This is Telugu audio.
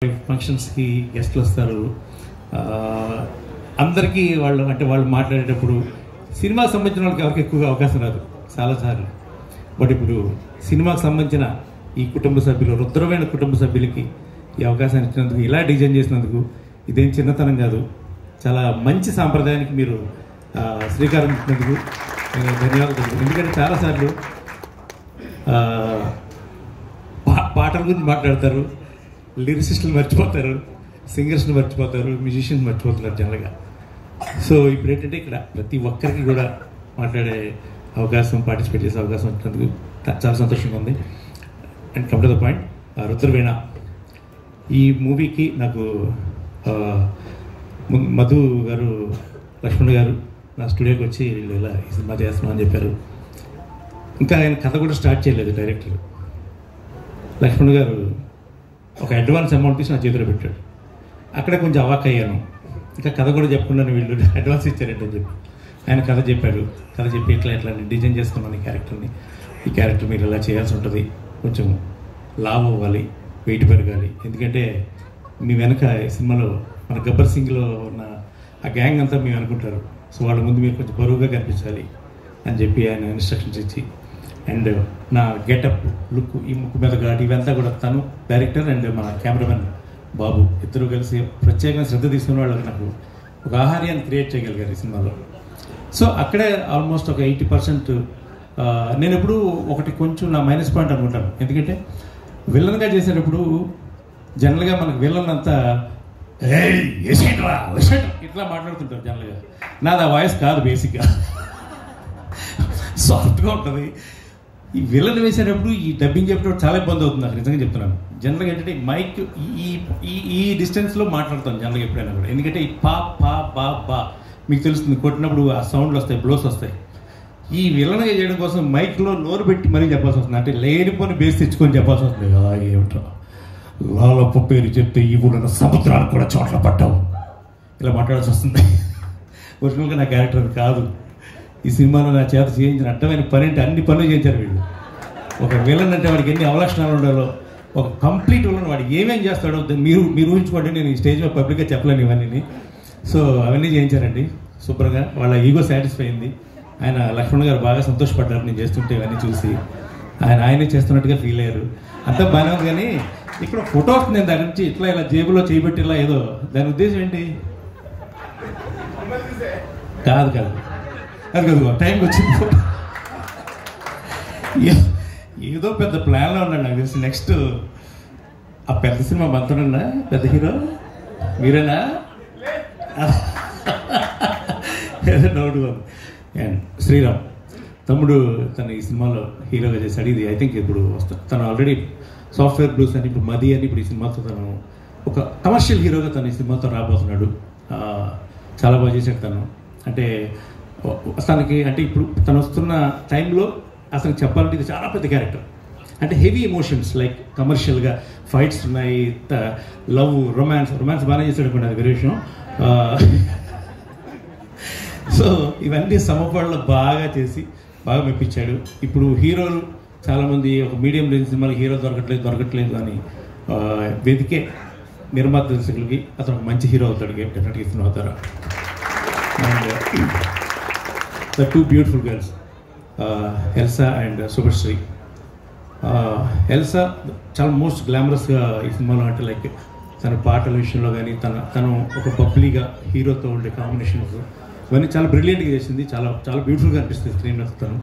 ఫంక్షన్స్కి గెస్ట్లు వస్తారు ఆ, అందరికీ వాళ్ళు అంటే వాళ్ళు మాట్లాడేటప్పుడు సినిమాకి సంబంధించిన వాళ్ళకి ఎవరికి ఎక్కువగా అవకాశం రాదు చాలాసార్లు బట్ ఇప్పుడు సినిమాకి సంబంధించిన ఈ కుటుంబ సభ్యులు రుద్రమైన కుటుంబ సభ్యులకి ఈ అవకాశాన్ని ఇచ్చినందుకు ఇలా డిజైన్ చేసినందుకు ఇదేం చిన్నతనం కాదు చాలా మంచి సాంప్రదాయానికి మీరు ఆ, శ్రీకారం ఇచ్చినందుకు నేను ధన్యవాదాలు ఎందుకంటే చాలాసార్లు ఆ, పా- పాటల గురించి మాట్లాడతారు లిరిసిస్టులు మర్చిపోతారు సింగర్స్ని మర్చిపోతారు మ్యూజిషియన్స్ మర్చిపోతున్నారు జనరల్గా సో ఇప్పుడు ఏంటంటే ఇక్కడ ప్రతి ఒక్కరికి కూడా మాట్లాడే అవకాశం పార్టిసిపేట్ చేసే అవకాశం వచ్చినందుకు త- చాలా సంతోషంగా ఉంది and come to the point Rudraveena ఈ మూవీకి నాకు ఆ, ము- మధు గారు లక్ష్మణ్ గారు నా స్టూడియోకి వచ్చి వీళ్ళు ఇలా ఈ సినిమా చేస్తున్నాం అని చెప్పారు ఇంకా ఆయన కథ కూడా స్టార్ట్ చేయలేదు డైరెక్టర్ లక్ష్మణ్ గారు ఒక అడ్వాన్స్ అమౌంట్ తీసి నా చేతిలో పెట్టాడు అక్కడే కొంచెం అవాక్ అయ్యాను ఇంకా కథ కూడా చెప్పకుండా వీళ్ళు అడ్వాన్స్ ఇచ్చారంటే అని చెప్పి ఆయన కథ చెప్పాడు కథ చెప్పి ఇట్లా ఇట్లా నేను డిజైన్ చేసుకున్నాను ఈ క్యారెక్టర్ని ఈ క్యారెక్టర్ మీరు ఇలా చేయాల్సి ఉంటుంది కొంచెం లావ్ అవ్వాలి వెయిట్ పెరగాలి ఎందుకంటే మీ వెనక ఈ సినిమాలో మన గబ్బర్ సింగ్లో ఉన్న ఆ గ్యాంగ్ అంతా మేము అనుకుంటారు సో వాళ్ళ ముందు మీరు కొంచెం బరువుగా కనిపించాలి అని చెప్పి ఆయన ఇన్స్ట్రక్షన్స్ ఇచ్చి అండ్ నా గెటప్ లుక్ ఈ ముక్కు మీద గాడి ఇవంతా కూడా తను డైరెక్టర్ అండ్ మన కెమెరామెన్ బాబు ఇద్దరు కలిసి ప్రత్యేకంగా శ్రద్ధ తీసుకున్న వాళ్ళకి నాకు ఒక ఆహార్యాన్ని క్రియేట్ చేయగలిగారు ఈ సినిమాలో సో అక్కడే ఆల్మోస్ట్ ఒక ఎయిటీ పర్సెంట్ నేను ఎప్పుడు ఒకటి కొంచెం నా మైనస్ పాయింట్ అనుకుంటాను ఎందుకంటే విలన్గా చేసేటప్పుడు జనరల్గా మనకు విలన్ అంతా "ఏయ్, ఎసేంట్రా, ఎసేంట్రా" ఇట్లా మాట్లాడుతుంటారు జనరల్గా నాది ఆ వాయిస్ కాదు బేసిక్గా సాఫ్ట్గా ఉంటుంది ఈ విలన్ వేసేటప్పుడు ఈ డబ్బింగ్ చెప్పేటప్పుడు చాలా ఇబ్బంది అవుతుంది నాకు నిజంగా చెప్తున్నాను జనరల్గా ఏంటంటే మైక్ ఈ ఈ ఈ డిస్టెన్స్లో మాట్లాడతాను జనరల్గా ఎప్పుడైనా కూడా ఎందుకంటే ఈ పా పా బా బా మీకు తెలుస్తుంది కొట్టినప్పుడు ఆ సౌండ్లు వస్తాయి బ్లోస్ వస్తాయి ఈ విలన్గా చేయడం కోసం మైక్లో నోరు పెట్టి మరీ చెప్పాల్సి వస్తుంది అంటే లేనిపోని బేస్ తెచ్చుకొని చెప్పాల్సి వస్తుంది కదా ఏమిటో లాలప్ప పేరు చెప్తే ఈ ఊళ్ళో సముద్రాలు కూడా చోట్ల పడ్డావు ఇలా మాట్లాడాల్సి వస్తుంది ఒరిజినల్గా నా క్యారెక్టర్ అది కాదు ఈ సినిమాలో నా చేత చేయించిన అడ్డమైన పని అంటే అన్ని పనులు చేయించారు వీళ్ళు ఒక విలన్ అంటే వాడికి ఎన్ని అవలక్షణాలు ఉండాలో ఒక కంప్లీట్ విలన్ వాడు ఏమేం చేస్తాడో దాన్ని మీరు మీరు ఊహించుకోండి నేను ఈ స్టేజ్ మీద పబ్లిక్గా చెప్పలేను ఇవన్నీ సో అవన్నీ చేయించారండి శుభ్రంగా వాళ్ళ ఈగో సాటిస్ఫై అయింది ఆయన లక్ష్మణ్ గారు బాగా సంతోషపడ్డారు నేను చేస్తుంటే ఇవన్నీ చూసి ఆయన ఆయనే చేస్తున్నట్టుగా ఫీల్ అయ్యారు అంతా బాగానే ఉంది కానీ ఇక్కడ ఫోటో నేను దాని నుంచి ఇట్లా ఇలా జేబులో చేయబెట్టి ఇలా ఏదో దాని ఉద్దేశం ఏంటి కాదు కాదు అది కాదు టైంకి వచ్చింది ఫోటో ఏ- ఏదో పెద్ద ప్లాన్లో ఉన్నాడు నాకు తెలిసి నెక్స్ట్ ఆ పెద్ద సినిమా మంతనున్నా పెద్ద హీరో మీరేనా డౌట్ అండ్ శ్రీరామ్ తమ్ముడు తన ఈ సినిమాలో హీరోగా చేశాడు ఇది ఐ థింక్ ఇప్పుడు వస్తా తను ఆల్రెడీ సాఫ్ట్వేర్ బ్లూస్ అని ఇప్పుడు మది అని ఇప్పుడు ఈ సినిమాతో తను ఒక కమర్షియల్ హీరోగా తను ఈ సినిమాతో రాబోతున్నాడు ఆ, చాలా బాగా చేశాడు తను అంటే వ- తనకి అంటే ఇప్పుడు తను వస్తున్న టైంలో అసలు చెప్పాలంటే ఇది చాలా పెద్ద క్యారెక్టర్ అంటే హెవీ ఎమోషన్స్ లైక్ కమర్షియల్గా ఫైట్స్ ఉన్నాయి లవ్ రొమాన్స్ రొమాన్స్ బాగానే చేశాడు అనుకోండి అది వేరే విషయం ఆ, సో ఇవన్నీ సమపాళ్ళు బాగా చేసి బాగా మెప్పించాడు ఇప్పుడు హీరోలు చాలామంది ఒక మీడియం రేంజ్ సినిమాలు హీరో దొరకట్లేదు దొరకట్లేదు అని ఆ, వెతికే నిర్మాత దర్శకులకి అతను ఒక మంచి హీరో అవుతాడు డెఫినెట్గా సినిమా అవుతారు and the two beautiful girls Elsa and Subhashree Elsa చాలా మోస్ట్ గ్లామరస్గా ఈ సినిమాలో అంటే లైక్ తన పాటల విషయంలో కానీ తన తను ఒక బబ్లీగా హీరోతో ఉండే కాంబినేషన్స్ ఇవన్నీ చాలా బ్రిలియంట్గా చేసింది చాలా చాలా బ్యూటిఫుల్గా అనిపిస్తుంది స్క్రీన్ తను